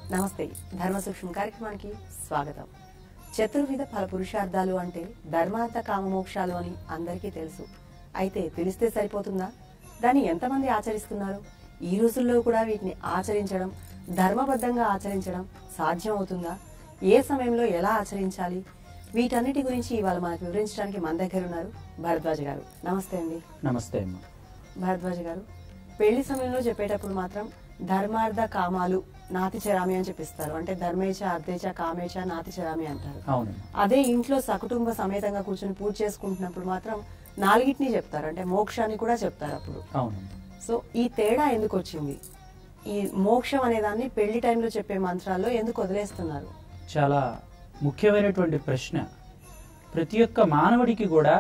నమస్తే ధర్మ సూక్ష్మ కార్యక్రమానికి స్వాగతం చతుర్విధ ఫల పురుషార్థాలు అంటే ధర్మార్థ కామమోక్షాలు అని అందరికీ తెలుసు అయితే తెలిస్తే సరిపోతుందా దాన్ని ఎంతమంది ఆచరిస్తున్నారు ఈ రోజుల్లో కూడా వీటిని ఆచరించడం ధర్మబద్ధంగా ఆచరించడం సాధ్యం అవుతుందా ఏ సమయంలో ఎలా ఆచరించాలి వీటన్నిటి గురించి ఇవాళ మనకు వివరించడానికి మన దగ్గర ఉన్నారు భరద్వాజ్ గారు నమస్తే అండి నమస్తే అమ్మ భరద్వాజ్ గారు పెళ్లి సమయంలో చెప్పేటప్పుడు మాత్రం ధర్మార్థ కామాలు నాతి చరామి అని చెప్పిస్తారు అంటే ధర్మేచ అర్థేచ కామేచ నాతి చరామి అంటారు అవునమ్మా అదే ఇంట్లో సకుటుంబ సమేతంగా కూర్చొని పూజ చేసుకుంటున్నప్పుడు మాత్రం నాలుగిటిని చెప్తారు అంటే మోక్షాన్ని కూడా చెప్తారు అప్పుడు అవునమ్మా సో ఈ తేడా ఎందుకు వచ్చింది ఈ మోక్షం అనే దాన్ని పెళ్లి టైంలో చెప్పే మంత్రాల్లో ఎందుకు వదిలేస్తున్నారు చాలా ముఖ్యమైనటువంటి ప్రశ్న ప్రతి ఒక్క మానవుడికి కూడా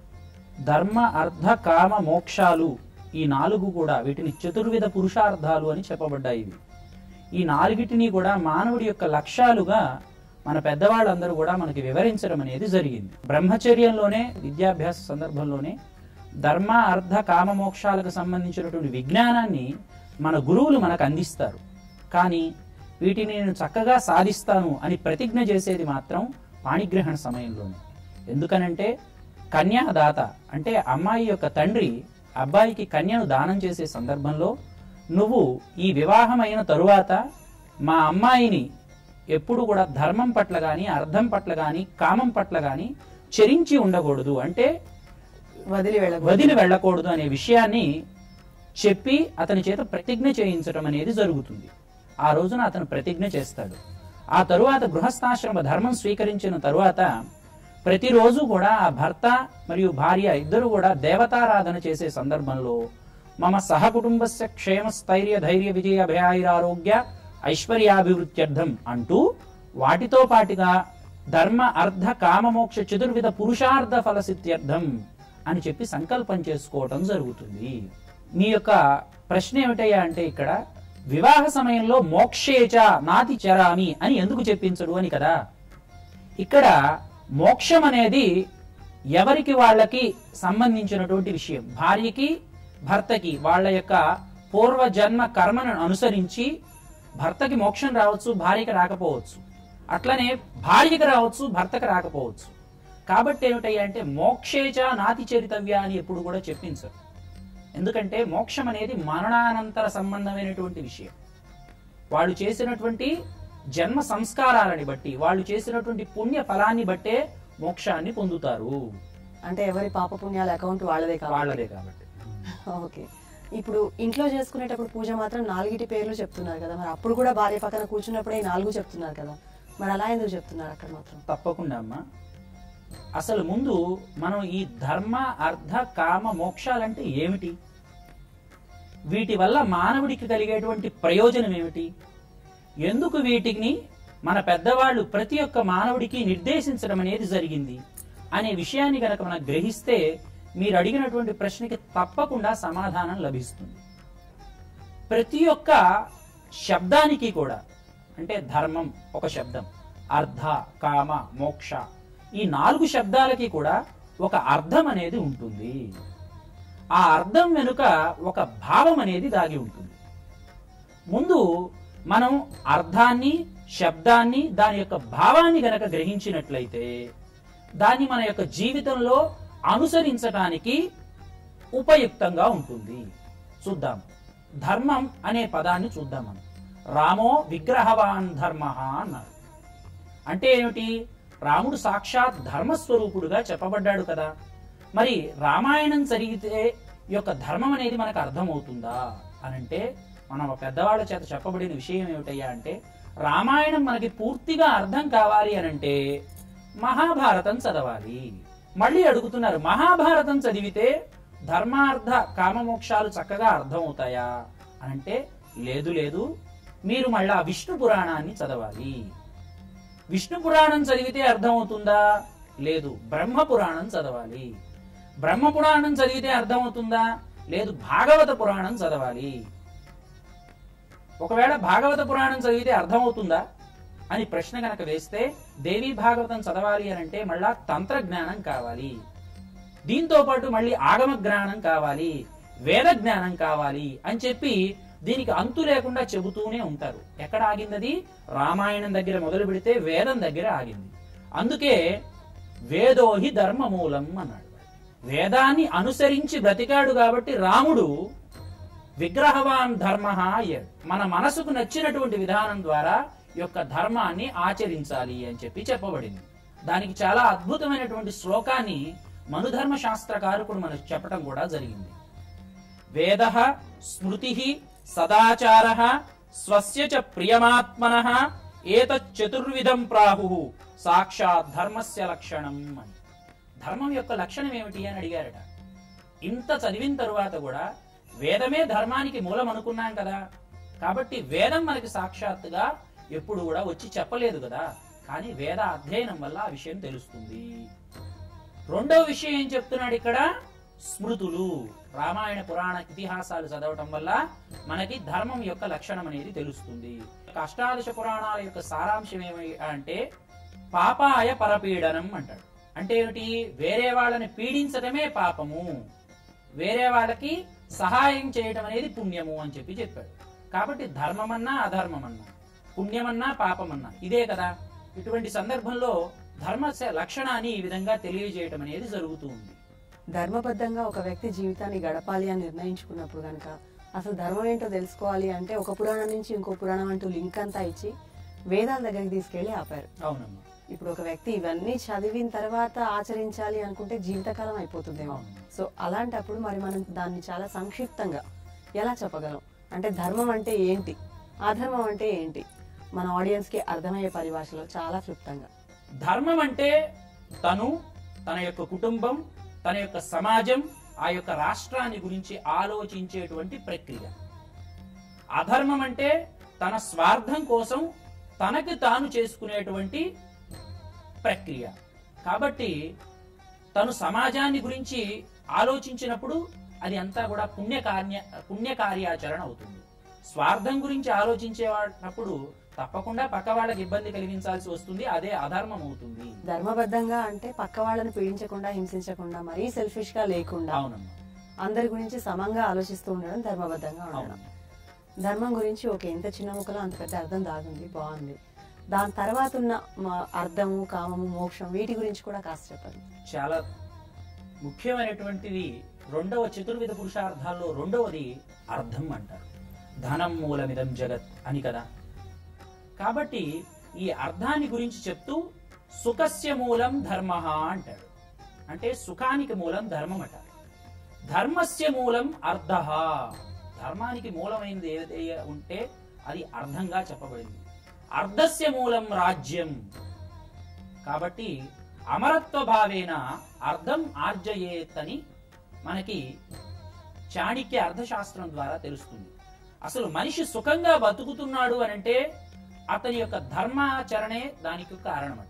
ధర్మ అర్థ కామ మోక్షాలు ఈ నాలుగు కూడా వీటిని చతుర్విధ పురుషార్థాలు అని చెప్పబడ్డాయి ఇవి ఈ నాలుగిటిని కూడా మానవుడి యొక్క లక్ష్యాలుగా మన పెద్దవాళ్ళందరూ కూడా మనకి వివరించడం అనేది జరిగింది బ్రహ్మచర్యంలోనే విద్యాభ్యాస సందర్భంలోనే ధర్మ అర్థ కామ మోక్షాలకు సంబంధించినటువంటి విజ్ఞానాన్ని మన గురువులు మనకు అందిస్తారు కానీ వీటిని నేను చక్కగా సాధిస్తాను అని ప్రతిజ్ఞ చేసేది మాత్రం పాణిగ్రహణ సమయంలోనే ఎందుకనంటే కన్యాదాత అంటే అమ్మాయి యొక్క తండ్రి అబ్బాయికి కన్యను దానం చేసే సందర్భంలో నువ్వు ఈ వివాహమైన తరువాత మా అమ్మాయిని ఎప్పుడు కూడా ధర్మం పట్ల గాని అర్థం పట్ల గాని కామం పట్ల గాని చెరించి ఉండకూడదు అంటే వదిలి వెళ్ళ వదిలి వెళ్ళకూడదు అనే విషయాన్ని చెప్పి అతని చేత ప్రతిజ్ఞ చేయించడం అనేది జరుగుతుంది ఆ రోజున అతను ప్రతిజ్ఞ చేస్తాడు ఆ తరువాత గృహస్థాశ్రమ ధర్మం స్వీకరించిన తరువాత ప్రతిరోజు కూడా ఆ భర్త మరియు భార్య ఇద్దరు కూడా దేవతారాధన చేసే సందర్భంలో మమ సహకుటుంబస్య క్షేమ స్థైర్య ధైర్య విజయ భయాయిరారోగ్య ఐశ్వర్యాభివృత్యర్థం అంటూ వాటితో పాటుగా ధర్మ అర్థ కామమోక్ష చతుర్విధ పురుషార్థ ఫలసిత్యర్థం అని చెప్పి సంకల్పం చేసుకోవటం జరుగుతుంది మీ యొక్క ప్రశ్న ఏమిటయ్యా అంటే ఇక్కడ వివాహ సమయంలో మోక్షేచ నాతి చరామి అని ఎందుకు చెప్పించడు అని కదా ఇక్కడ మోక్షం అనేది ఎవరికి వాళ్ళకి సంబంధించినటువంటి విషయం భార్యకి భర్తకి వాళ్ళ యొక్క పూర్వ జన్మ కర్మను అనుసరించి భర్తకి మోక్షం రావచ్చు భార్యకి రాకపోవచ్చు అట్లనే భార్యకి రావచ్చు భర్తకి రాకపోవచ్చు కాబట్టి ఏమిటయ్యా అంటే మోక్షేచ నాతి చరితవ్య అని ఎప్పుడు కూడా చెప్పించరు ఎందుకంటే మోక్షం అనేది మరణానంతర సంబంధమైనటువంటి విషయం వాళ్ళు చేసినటువంటి జన్మ సంస్కారాలని బట్టి వాళ్ళు చేసినటువంటి పుణ్య ఫలాన్ని బట్టే మోక్షాన్ని పొందుతారు అంటే ఎవరి పాప పుణ్యాల అకౌంట్ వాళ్ళదే కావాలి వాళ్ళదే కాబట్టి ఓకే ఇప్పుడు ఇంట్లో చేసుకునేటప్పుడు పూజ మాత్రం నాలుగిటి పేర్లు చెప్తున్నారు కదా మరి అప్పుడు కూడా భార్య పక్కన కూర్చున్నప్పుడే ఈ నాలుగు చెప్తున్నారు కదా మరి అలా ఎందుకు చెప్తున్నారు అక్కడ మాత్రం తప్పకుండా అమ్మా అసలు ముందు మనం ఈ ధర్మ అర్థ కామ మోక్షాలంటే ఏమిటి వీటి వల్ల మానవుడికి కలిగేటువంటి ప్రయోజనం ఏమిటి ఎందుకు వీటిని మన పెద్దవాళ్ళు ప్రతి ఒక్క మానవుడికి నిర్దేశించడం అనేది జరిగింది అనే విషయాన్ని గనక మనం గ్రహిస్తే మీరు అడిగినటువంటి ప్రశ్నకి తప్పకుండా సమాధానం లభిస్తుంది ప్రతి ఒక్క శబ్దానికి కూడా అంటే ధర్మం ఒక శబ్దం అర్ధ కామ మోక్ష ఈ నాలుగు శబ్దాలకి కూడా ఒక అర్థం అనేది ఉంటుంది ఆ అర్థం వెనుక ఒక భావం అనేది దాగి ఉంటుంది ముందు మనం అర్థాన్ని శబ్దాన్ని దాని యొక్క భావాన్ని గనక గ్రహించినట్లయితే దాన్ని మన యొక్క జీవితంలో అనుసరించటానికి ఉపయుక్తంగా ఉంటుంది చూద్దాం ధర్మం అనే పదాన్ని చూద్దాం మనం రామో విగ్రహవాన్ ధర్మ అన్నారు అంటే ఏమిటి రాముడు సాక్షాత్ ధర్మస్వరూపుడుగా చెప్పబడ్డాడు కదా మరి రామాయణం చదివితే ఈ యొక్క ధర్మం అనేది మనకు అర్థమవుతుందా అనంటే మనం పెద్దవాళ్ళ చేత చెప్పబడిన విషయం ఏమిటయ్యా అంటే రామాయణం మనకి పూర్తిగా అర్థం కావాలి అనంటే మహాభారతం చదవాలి మళ్ళీ అడుగుతున్నారు మహాభారతం చదివితే ధర్మార్థ కామమోక్షాలు చక్కగా అర్థమవుతాయా అనంటే లేదు లేదు మీరు మళ్ళా విష్ణు పురాణాన్ని చదవాలి విష్ణు పురాణం చదివితే అర్థమవుతుందా లేదు బ్రహ్మ పురాణం చదవాలి బ్రహ్మ పురాణం చదివితే అర్థమవుతుందా లేదు భాగవత పురాణం చదవాలి ఒకవేళ భాగవత పురాణం చదివితే అర్థమవుతుందా అని ప్రశ్న కనుక వేస్తే దేవి భాగవతం చదవాలి అని అంటే మళ్ళా తంత్ర జ్ఞానం కావాలి దీంతో పాటు మళ్ళీ ఆగమ జ్ఞానం కావాలి వేద జ్ఞానం కావాలి అని చెప్పి దీనికి అంతు లేకుండా చెబుతూనే ఉంటారు ఎక్కడ ఆగిందది రామాయణం దగ్గర మొదలు పెడితే వేదం దగ్గర ఆగింది అందుకే వేదోహి ధర్మమూలం అన్నాడు వేదాన్ని అనుసరించి బ్రతికాడు కాబట్టి రాముడు విగ్రహవాన్ ధర్మ అయ్యాడు మన మనసుకు నచ్చినటువంటి విధానం ద్వారా ఈ యొక్క ధర్మాన్ని ఆచరించాలి అని చెప్పి చెప్పబడింది దానికి చాలా అద్భుతమైనటువంటి శ్లోకాన్ని మనుధర్మ శాస్త్రకారకుడు మనకు చెప్పడం కూడా జరిగింది వేద స్మృతి సదాచార స్వస్య చ ప్రియమాత్మన ఏతచతుర్విధం ప్రాహు సాక్షాత్ ధర్మస్య లక్షణం అని ధర్మం యొక్క లక్షణం ఏమిటి అని అడిగారట ఇంత చదివిన తరువాత కూడా వేదమే ధర్మానికి మూలం అనుకున్నాం కదా కాబట్టి వేదం మనకి సాక్షాత్తుగా ఎప్పుడు కూడా వచ్చి చెప్పలేదు కదా కానీ వేద అధ్యయనం వల్ల ఆ విషయం తెలుస్తుంది రెండో విషయం ఏం చెప్తున్నాడు ఇక్కడ స్మృతులు రామాయణ పురాణ ఇతిహాసాలు చదవటం వల్ల మనకి ధర్మం యొక్క లక్షణం అనేది తెలుస్తుంది అష్టాదశ పురాణాల యొక్క సారాంశం ఏమి అంటే పాపాయ పరపీడనం అంటాడు అంటే ఏమిటి వేరే వాళ్ళని పీడించడమే పాపము వేరే వాళ్ళకి సహాయం చేయటం అనేది పుణ్యము అని చెప్పి చెప్పాడు కాబట్టి ధర్మమన్నా అధర్మమన్నా పుణ్యమన్నా పాపమన్నా ఇదే కదా ఇటువంటి సందర్భంలో ధర్మ లక్షణాన్ని ఈ విధంగా తెలియజేయటం అనేది జరుగుతూ ఉంది ధర్మబద్ధంగా ఒక వ్యక్తి జీవితాన్ని గడపాలి అని నిర్ణయించుకున్నప్పుడు కనుక అసలు ధర్మం ఏంటో తెలుసుకోవాలి అంటే ఒక పురాణం నుంచి ఇంకో పురాణం అంటూ లింక్ అంతా ఇచ్చి వేదాల దగ్గరికి తీసుకెళ్లి ఆపారు అవునమ్మా ఇప్పుడు ఒక వ్యక్తి ఇవన్నీ చదివిన తర్వాత ఆచరించాలి అనుకుంటే జీవితకాలం అయిపోతుందేమో అవును. సో అలాంటప్పుడు మరి మనం దాన్ని చాలా సంక్షిప్తంగా ఎలా చెప్పగలం అంటే ధర్మం అంటే ఏంటి అధర్మం అంటే ఏంటి మన ఆడియన్స్ కి అర్థమయ్యే పరిభాషలో చాలా క్లుప్తంగా ధర్మం అంటే తను తన యొక్క కుటుంబం తన యొక్క సమాజం ఆ యొక్క రాష్ట్రాన్ని గురించి ఆలోచించేటువంటి ప్రక్రియ అధర్మం అంటే తన స్వార్థం కోసం తనకి తాను చేసుకునేటువంటి ప్రక్రియ కాబట్టి తను సమాజాన్ని గురించి ఆలోచించినప్పుడు అది అంతా కూడా పుణ్యకార్య పుణ్యకార్యాచరణ అవుతుంది స్వార్థం గురించి ఆలోచించేటప్పుడు తప్పకుండా పక్క వాళ్ళకి ఇబ్బంది కలిగించాల్సి వస్తుంది అదే అధర్మం అవుతుంది ధర్మబద్ధంగా అంటే పక్క వాళ్ళని పీడించకుండా హింసించకుండా మరీ సెల్ఫిష్ గా లేకుండా అవునమ్మా అందరి గురించి సమంగా ఆలోచిస్తూ ఉండడం ధర్మబద్ధంగా ఉండడం అవును ధర్మం గురించి ఒక ఎంత చిన్న ముక్కలో అంత పెద్ద అర్థం దాగుంది బాగుంది దాని తర్వాత ఉన్న మా అర్థము కామము మోక్షం వీటి గురించి కూడా కాస్త చెప్పండి చాలా ముఖ్యమైనటువంటిది రెండవ చతుర్విధ పురుషార్థాల్లో రెండవది అర్థం అంటారు ధనం మూలమిదం జగత్ అని కదా కాబట్టి ఈ అర్థాన్ని గురించి చెప్తూ సుఖస్య మూలం ధర్మ అంటాడు అంటే సుఖానికి మూలం ధర్మం అట ధర్మస్య మూలం అర్థ ధర్మానికి మూలమైనది ఏదైతే ఉంటే అది అర్థంగా చెప్పబడింది అర్ధస్య మూలం రాజ్యం కాబట్టి అమరత్వ భావేన అర్థం ఆర్జయేత్ అని మనకి చాణిక్య అర్థశాస్త్రం ద్వారా తెలుస్తుంది అసలు మనిషి సుఖంగా బతుకుతున్నాడు అని అంటే అతని యొక్క ధర్మాచరణే దానికి కారణమట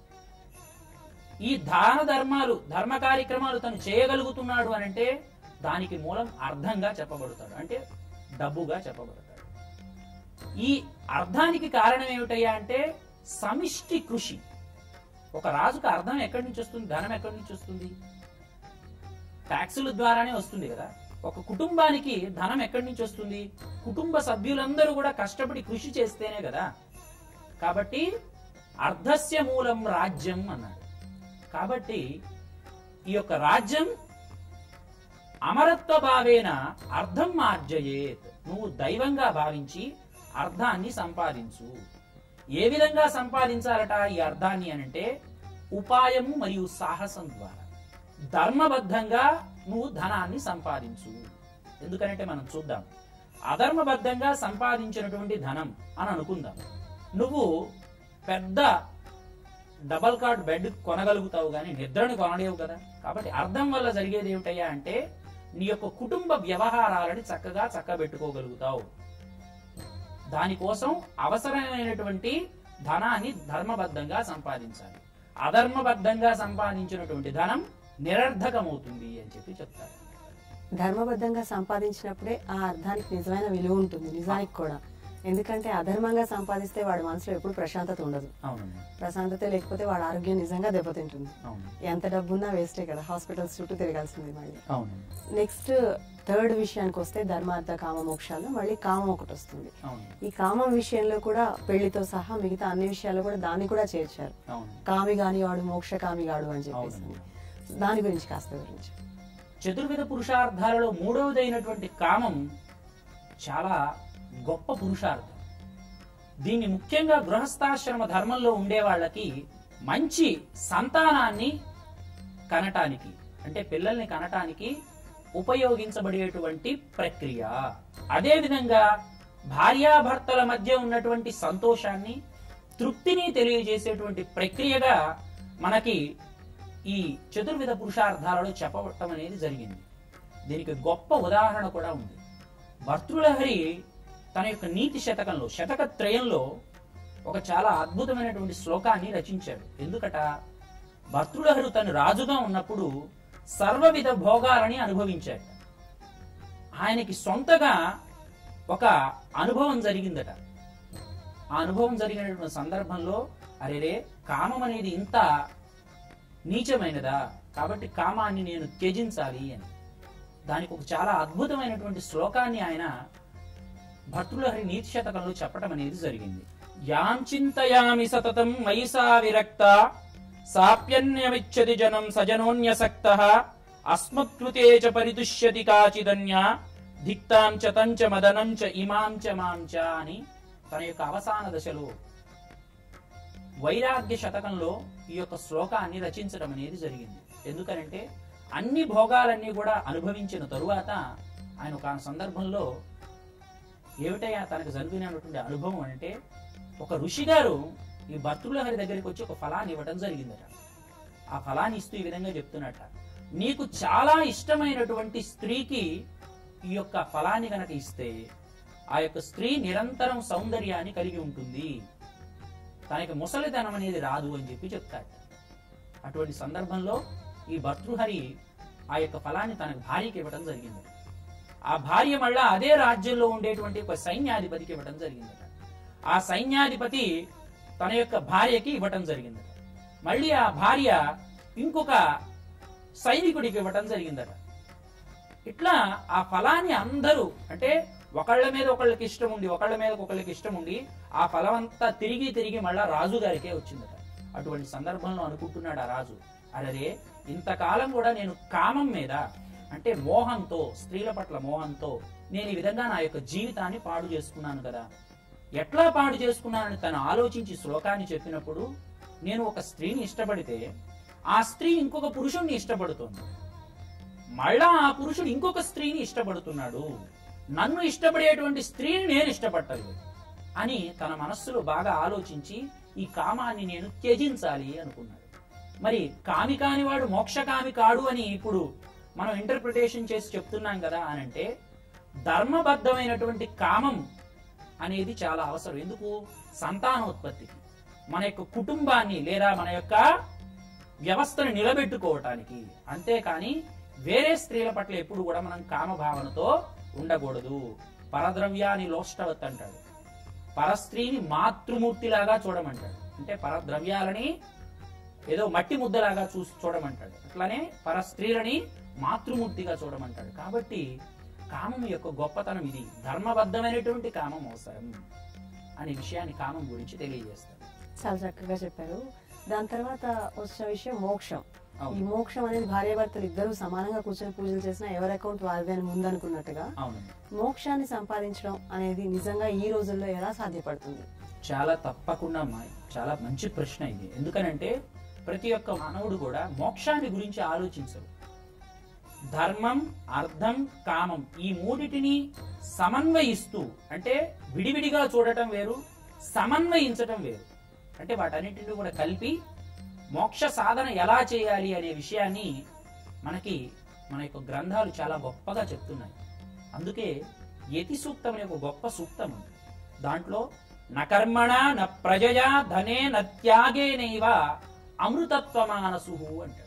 ఈ దాన ధర్మాలు ధర్మ కార్యక్రమాలు తను చేయగలుగుతున్నాడు అని అంటే దానికి మూలం అర్థంగా చెప్పబడతాడు అంటే డబ్బుగా చెప్పబడతాడు ఈ అర్థానికి కారణం ఏమిటయ్యా అంటే సమిష్టి కృషి ఒక రాజుకు అర్థం ఎక్కడి నుంచి వస్తుంది ధనం ఎక్కడి నుంచి వస్తుంది ట్యాక్సుల ద్వారానే వస్తుంది కదా ఒక కుటుంబానికి ధనం ఎక్కడి నుంచి వస్తుంది కుటుంబ సభ్యులందరూ కూడా కష్టపడి కృషి చేస్తేనే కదా కాబట్టి అర్ధస్య మూలం రాజ్యం అన్నాడు కాబట్టి ఈ యొక్క రాజ్యం అమరత్వ భావేన అర్థం ఆర్జయేత్ నువ్వు దైవంగా భావించి అర్థాన్ని సంపాదించు ఏ విధంగా సంపాదించాలట ఈ అర్థాన్ని అనంటే ఉపాయము మరియు సాహసం ద్వారా ధర్మబద్ధంగా నువ్వు ధనాన్ని సంపాదించు ఎందుకంటే మనం చూద్దాం అధర్మబద్ధంగా సంపాదించినటువంటి ధనం అని అనుకుందాం నువ్వు పెద్ద డబల్ కార్డ్ బెడ్ కొనగలుగుతావు కానీ నిద్రను కొనలేవు కదా కాబట్టి అర్థం వల్ల జరిగేది ఏమిటయ్యా అంటే నీ యొక్క కుటుంబ వ్యవహారాలని చక్కగా చక్కబెట్టుకోగలుగుతావు దానికోసం అవసరమైనటువంటి ధనాన్ని ధర్మబద్ధంగా సంపాదించాలి అధర్మబద్ధంగా సంపాదించినటువంటి ధనం నిరర్ధకమవుతుంది అని చెప్పి చెప్తారు ధర్మబద్ధంగా సంపాదించినప్పుడే ఆ అర్థానికి నిజమైన విలువ ఉంటుంది నిజానికి కూడా ఎందుకంటే అధర్మంగా సంపాదిస్తే వాడి మనసులో ఎప్పుడు ప్రశాంతత ఉండదు అవునండి ప్రశాంతత లేకపోతే వాడి ఆరోగ్యం నిజంగా దెబ్బతింటుంది అవును ఎంత డబ్బున్నా వేస్టే కదా హాస్పిటల్స్ చుట్టూ తిరగాల్సింది మళ్ళీ అవునండి నెక్స్ట్ థర్డ్ విషయానికి వస్తే ధర్మార్థ కామ మోక్షాలు మళ్ళీ కామం ఒకటి వస్తుంది అవును ఈ కామం విషయంలో కూడా పెళ్లితో సహా మిగతా అన్ని విషయాల్లో కూడా దాన్ని కూడా చేర్చారు అవును కామి గాని వాడు మోక్ష కామి గాడు అని చెప్పేసి అవునండి. దాని గురించి కాస్త వివరించి చతుర్విధ పురుషార్థాలలో మూడవదైనటువంటి కామం చాలా గొప్ప పురుషార్థం దీన్ని ముఖ్యంగా గృహస్థాశ్రమ ధర్మంలో ఉండే వాళ్ళకి మంచి సంతానాన్ని కనటానికి అంటే పిల్లల్ని కనటానికి ఉపయోగించబడేటువంటి ప్రక్రియ అదేవిధంగా భార్యాభర్తల మధ్య ఉన్నటువంటి సంతోషాన్ని తృప్తిని తెలియజేసేటువంటి ప్రక్రియగా మనకి ఈ చతుర్విధ పురుషార్థాలలో చెప్పటం అనేది జరిగింది దీనికి గొప్ప ఉదాహరణ కూడా ఉంది భర్తృలహరి తన యొక్క నీతి శతకంలో శతక త్రయంలో ఒక చాలా అద్భుతమైనటువంటి శ్లోకాన్ని రచించాడు ఎందుకట భర్తృలహరి తను రాజుగా ఉన్నప్పుడు సర్వవిధ భోగాలని అనుభవించాడు ఆయనకి సొంతగా ఒక అనుభవం జరిగిందట ఆ అనుభవం జరిగినటువంటి సందర్భంలో అరేరే కామం అనేది ఇంత నీచమైనదా కాబట్టి కామాన్ని నేను త్యజించాలి అని దానికి ఒక చాలా అద్భుతమైనటువంటి శ్లోకాన్ని ఆయన భర్తృలహరి నీతి శతకంలో చెప్పడం అనేది జరిగింది యాం చింతయామి సతతం మయిసా విరక్త సాప్యన్యమిచ్చతి జనం సజనోన్యసక్త అస్మత్కృతే చ పరితుష్యతి కాచిదన్యా ధిక్తాం చ తంచ మదనం చ ఇమాం చ మాం చ అని తన యొక్క అవసాన దశలో వైరాగ్య శతకంలో ఈ యొక్క శ్లోకాన్ని రచించడం అనేది జరిగింది ఎందుకనంటే అన్ని భోగాలన్నీ కూడా అనుభవించిన తరువాత ఆయన ఒక సందర్భంలో ఏమిటయ్యా తనకు జరిగినటువంటి అనుభవం అంటే ఒక ఋషి గారు ఈ భర్తృలహరి దగ్గరికి వచ్చి ఒక ఫలాన్ని ఇవ్వడం జరిగిందట ఆ ఫలాన్ని ఇస్తూ ఈ విధంగా చెప్తున్నట నీకు చాలా ఇష్టమైనటువంటి స్త్రీకి ఈ యొక్క ఫలాన్ని గనక ఇస్తే ఆ యొక్క స్త్రీ నిరంతరం సౌందర్యాన్ని కలిగి ఉంటుంది తనకి ముసలితనం అనేది రాదు అని చెప్పి చెప్తాడు అటువంటి సందర్భంలో ఈ భర్తృహరి ఆ యొక్క ఫలాన్ని తన భార్యకి ఇవ్వడం జరిగింది ఆ భార్య మళ్ళా అదే రాజ్యంలో ఉండేటువంటి ఒక సైన్యాధిపతికి ఇవ్వడం జరిగిందట ఆ సైన్యాధిపతి తన యొక్క భార్యకి ఇవ్వటం జరిగిందట మళ్ళీ ఆ భార్య ఇంకొక సైనికుడికి ఇవ్వటం జరిగిందట ఇట్లా ఆ ఫలాన్ని అందరూ అంటే ఒకళ్ళ మీద ఒకళ్ళకి ఇష్టం ఉండి ఒకళ్ళ మీద ఒకళ్ళకి ఇష్టం ఉండి ఆ ఫలం అంతా తిరిగి తిరిగి మళ్ళా రాజు గారికే వచ్చిందట అటువంటి సందర్భంలో అనుకుంటున్నాడు ఆ రాజు అరే ఇంతకాలం కూడా నేను కామం మీద అంటే మోహంతో స్త్రీల పట్ల మోహంతో నేను ఈ విధంగా నా యొక్క జీవితాన్ని పాడు చేసుకున్నాను కదా ఎట్లా పాడు చేసుకున్నానని తను ఆలోచించి శ్లోకాన్ని చెప్పినప్పుడు నేను ఒక స్త్రీని ఇష్టపడితే ఆ స్త్రీ ఇంకొక పురుషుణ్ణి ఇష్టపడుతోంది మళ్ళా ఆ పురుషుడు ఇంకొక స్త్రీని ఇష్టపడుతున్నాడు నన్ను ఇష్టపడేటువంటి స్త్రీని నేను ఇష్టపడలేదు అని తన మనస్సులో బాగా ఆలోచించి ఈ కామాన్ని నేను త్యజించాలి అనుకున్నాడు మరి కామి కానివాడు మోక్షకామి కాడు అని ఇప్పుడు మనం ఇంటర్ప్రిటేషన్ చేసి చెప్తున్నాం కదా అని అంటే ధర్మబద్ధమైనటువంటి కామం అనేది చాలా అవసరం ఎందుకు సంతానోత్పత్తికి మన యొక్క కుటుంబాన్ని లేదా మన యొక్క వ్యవస్థను నిలబెట్టుకోవటానికి అంతేకాని వేరే స్త్రీల పట్ల ఎప్పుడు కూడా మనం కామభావనతో ఉండకూడదు పరద్రవ్యాన్ని లోష్టవత్ అంటాడు పరస్త్రీని మాతృమూర్తిలాగా చూడమంటాడు అంటే పరద్రవ్యాలని ఏదో మట్టి ముద్దలాగా చూ చూడమంటాడు అట్లానే పరస్త్రీలని మాతృమూర్తిగా చూడమంటాడు కాబట్టి కామం యొక్క గొప్పతనం ఇది ధర్మబద్ధమైనటువంటి కామం అవసరం అనే విషయాన్ని కామం గురించి తెలియజేస్తాడు చాలా చక్కగా చెప్పారు దాని తర్వాత వచ్చిన విషయం మోక్షం ఈ అవును మోక్షం అనేది భార్యాభర్తలు ఇద్దరు సమానంగా కూర్చొని పూజలు చేసినా ఎవరి అకౌంట్ వారిదే అని ముందనుకున్నట్టుగా అవునండి మోక్షాన్ని సంపాదించడం అనేది నిజంగా ఈ రోజుల్లో ఎలా సాధ్యపడుతుంది చాలా తప్పకుండా అమ్మా చాలా మంచి ప్రశ్న ఇది ఎందుకనంటే ప్రతి ఒక్క మానవుడు కూడా మోక్షాన్ని గురించి ఆలోచించరు ధర్మం అర్థం కామం ఈ మూడిటిని సమన్వయిస్తూ అంటే విడివిడిగా చూడటం వేరు సమన్వయించటం వేరు అంటే వాటన్నిటిని కూడా కలిపి మోక్ష సాధన ఎలా చేయాలి అనే విషయాన్ని మనకి మన యొక్క గ్రంథాలు చాలా గొప్పగా చెప్తున్నాయి అందుకే యతి సూక్తం అనే ఒక గొప్ప సూక్తం ఉంది దాంట్లో నకర్మణ న ప్రజయా ధనే నత్యాగేనైవ అమృతత్వమానసు అంటాడు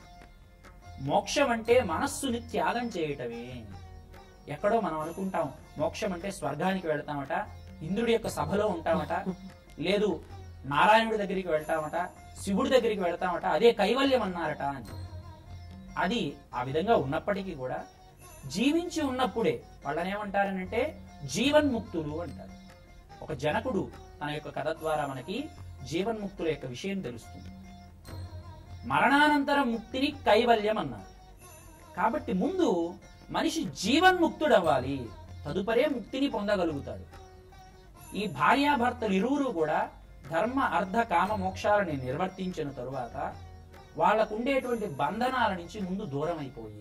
మోక్షం అంటే మనస్సుని త్యాగం చేయటమే ఎక్కడో మనం అనుకుంటాం మోక్షం అంటే స్వర్గానికి వెళతామట ఇంద్రుడి యొక్క సభలో ఉంటామట లేదు నారాయణుడి దగ్గరికి వెళ్తామట శివుడి దగ్గరికి వెళ్తామట అదే కైవల్యం అన్నారట అని అది ఆ విధంగా ఉన్నప్పటికీ కూడా జీవించి ఉన్నప్పుడే వాళ్ళని ఏమంటారనంటే జీవన్ముక్తులు అంటారు ఒక జనకుడు తన యొక్క కథ ద్వారా మనకి జీవన్ముక్తుల యొక్క విషయం తెలుస్తుంది మరణానంతర ముక్తిని కైవల్యం అన్నారు కాబట్టి ముందు మనిషి జీవన్ముక్తుడవ్వాలి తదుపరే ముక్తిని పొందగలుగుతాడు ఈ భార్యాభర్తలు ఇరువురు కూడా ధర్మ అర్ధ కామ మోక్షాలని నిర్వర్తించిన తరువాత వాళ్ళకు ఉండేటువంటి బంధనాల నుంచి ముందు దూరం అయిపోయి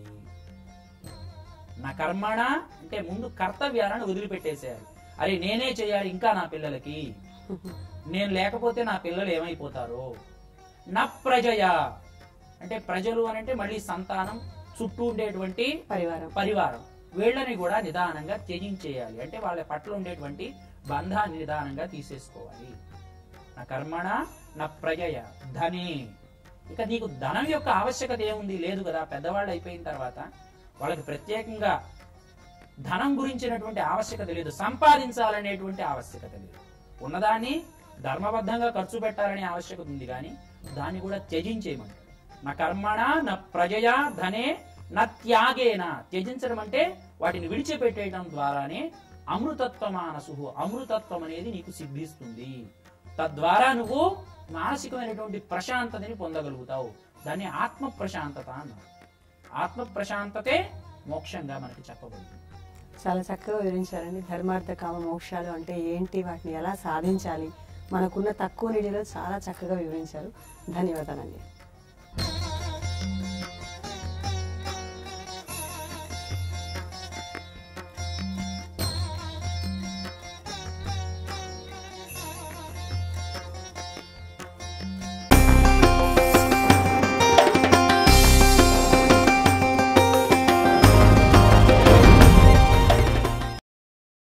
నా కర్మణ అంటే ముందు కర్తవ్యాలను వదిలిపెట్టేశారు అరే నేనే చేయాలి ఇంకా నా పిల్లలకి నేను లేకపోతే నా పిల్లలు ఏమైపోతారో నా ప్రజయ అంటే ప్రజలు అని అంటే మళ్ళీ సంతానం చుట్టూ ఉండేటువంటి పరివారం పరివారం వీళ్ళని కూడా నిదానంగా త్యజించేయాలి అంటే వాళ్ళ పట్ల ఉండేటువంటి బంధాన్ని నిదానంగా తీసేసుకోవాలి నా కర్మణ నా ప్రజయ ధనే ఇక నీకు ధనం యొక్క ఆవశ్యకత ఏముంది లేదు కదా పెద్దవాళ్ళు అయిపోయిన తర్వాత వాళ్ళకి ప్రత్యేకంగా ధనం గురించినటువంటి ఆవశ్యకత లేదు సంపాదించాలనేటువంటి ఆవశ్యకత లేదు ఉన్నదాన్ని ధర్మబద్ధంగా ఖర్చు పెట్టాలనే ఆవశ్యకత ఉంది కానీ దాన్ని కూడా త్యజించేయమంటారు నా కర్మణ నా ప్రజయా ధనే నా త్యాగేన త్యజించడం అంటే వాటిని విడిచిపెట్టేయడం ద్వారానే అమృతత్వ మానసు అమృతత్వం అనేది నీకు సిద్ధిస్తుంది తద్వారా నువ్వు మానసికమైనటువంటి ప్రశాంతతని పొందగలుగుతావు దాన్ని ఆత్మ ప్రశాంతత అన్నారు ఆత్మ ప్రశాంతతే మోక్షంగా మనకి చెప్పబడింది చాలా చక్కగా వివరించారండి ధర్మార్థ కామ మోక్షాలు అంటే ఏంటి వాటిని ఎలా సాధించాలి మనకున్న తక్కువ నిధిలో చాలా చక్కగా వివరించారు ధన్యవాదాలండి